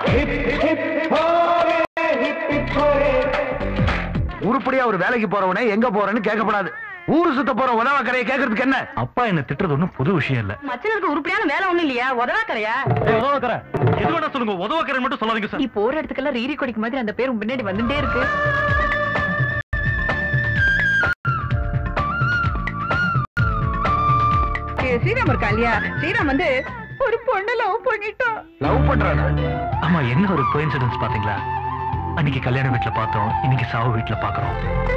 உருப்படியா ஒரு வேலைக்கு போறவனே எங்க போறேன்னு கேட்கப்படாது ஊரு சுத்த போற உதவாக்கரையை கேட்கறதுக்கு என்ன அப்பா என்ன திட்டுறது ஒண்ணும் புது விஷயம் இல்ல மச்சனுக்கு உருப்படியான வேலை ஒண்ணும் இல்லையா உதவாக்கறையா உதவக்கற எது வேணா சொல்லுங்க உதவக்கரை மட்டும் சொல்லாதீங்க நீ போற இடத்துக்கெல்லாம் ரீரி கொடிக்கு மாதிரி அந்த பேர் உன் பின்னாடி வந்துட்டே இருக்கு ஸ்ரீராம் இருக்கா இல்லையா ஸ்ரீராம் வந்து ஒரு பொண்ணு லவ் பண்ணிட்டான் லவ் பண்றானா ஆமா என்ன ஒரு கோயின்சிடன்ஸ் பாத்தீங்களா அன்னைக்கு கல்யாண வீட்டுல பார்த்தோம் இன்னைக்கு சாவு வீட்டுல பாக்குறோம்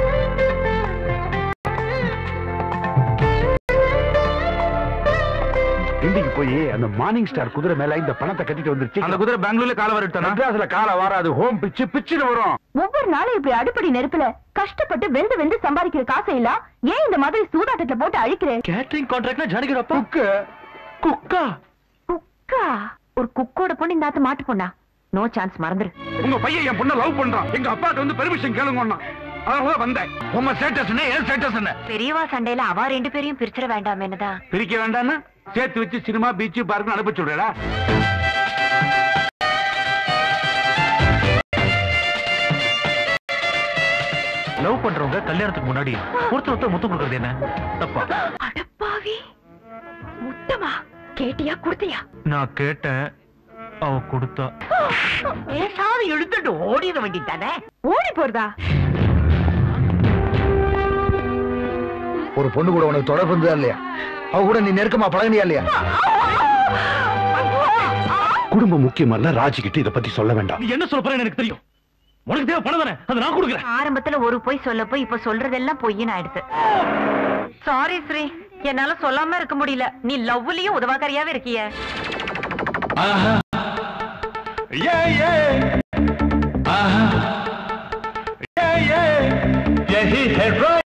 இண்டிக்கு போய் அந்த மார்னிங் ஸ்டார் குதிரை மேல இந்த பணத்தை கட்டிட்டு வந்துருச்சு அந்த குதிரை பெங்களூர்ல கால வரட்டானா மெட்ராஸ்ல கால வராது ஹோம் பிச்சு பிச்சுன்னு வரும் ஒவ்வொரு நாளும் இப்படி அடிப்படை நெருப்புல கஷ்டப்பட்டு வெந்து வெந்து சம்பாதிக்கிற காசை எல்லாம் ஏன் இந்த மாதிரி சூதாட்டத்துல போட்டு அழிக்கிறேன் கேட்டரிங் கான்ட்ராக்ட்னா ஜானகிரப்பா குக்கு குக்கா குக்கா ஒரு குக்கோட பொண்ணு இந்த ஆத்து மாட்டு பொண்ணா நோ சான்ஸ் மறந்துரு உங்க பையன் என் பொண்ணை லவ் பண்றான் எங்க அப்பாட்ட வந்து பெர்மிஷன் கேளுங்க அதனால வந்தேன் உங்க ஸ்டேட்டஸ் என்ன ஏன் ஸ்டேட்டஸ் என்ன பெரியவா சண்டையில அவ ரெண்டு பேரையும் பிரிச்சிட வேண்டாம் என்னதான் பிரிக்க வேண்டாம்னா சேர்த்து வச்சு சினிமா பீச் பார்க்கு அனுப்ப சொல்றா லவ் பண்றவங்க கல்யாணத்துக்கு முன்னாடி ஒருத்தர் ஒருத்தர் முத்தம் கொடுக்கறது என்ன தப்பா அடப்பாவி முத்தமா கேட்டியா குடுத்தியா நான் கேட்டேன் அவ கொடுத்தா பேசாத இழுத்துட்டு ஓடிட வேண்டியதானே ஓடி போறதா ஒரு பொண்ணு கூட உனக்கு தொடர்பு இருந்ததா இல்லையா அவ கூட நீ நெருக்கமா பழகினியா இல்லையா குடும்பம் முக்கியம் இல்ல ராஜி கிட்ட இத பத்தி சொல்ல வேண்டாம் நீ என்ன சொல்ல போறேன்னு எனக்கு தெரியும் உனக்கு தேவை பணம் தானே அதை நான் கொடுக்குறேன் ஆரம்பத்துல ஒரு பொய் சொல்ல போய் இப்ப சொல்றதெல்லாம் பொய்ன்னு ஆயிடுது சாரி ஸ்ரீ என்னால சொல்லாம இருக்க முடியல நீ லவ்லயும் உதவாக்கறியாவே இருக்கிய Yeah, yeah. Uh-huh. Yeah, yeah. Yeah, he had right.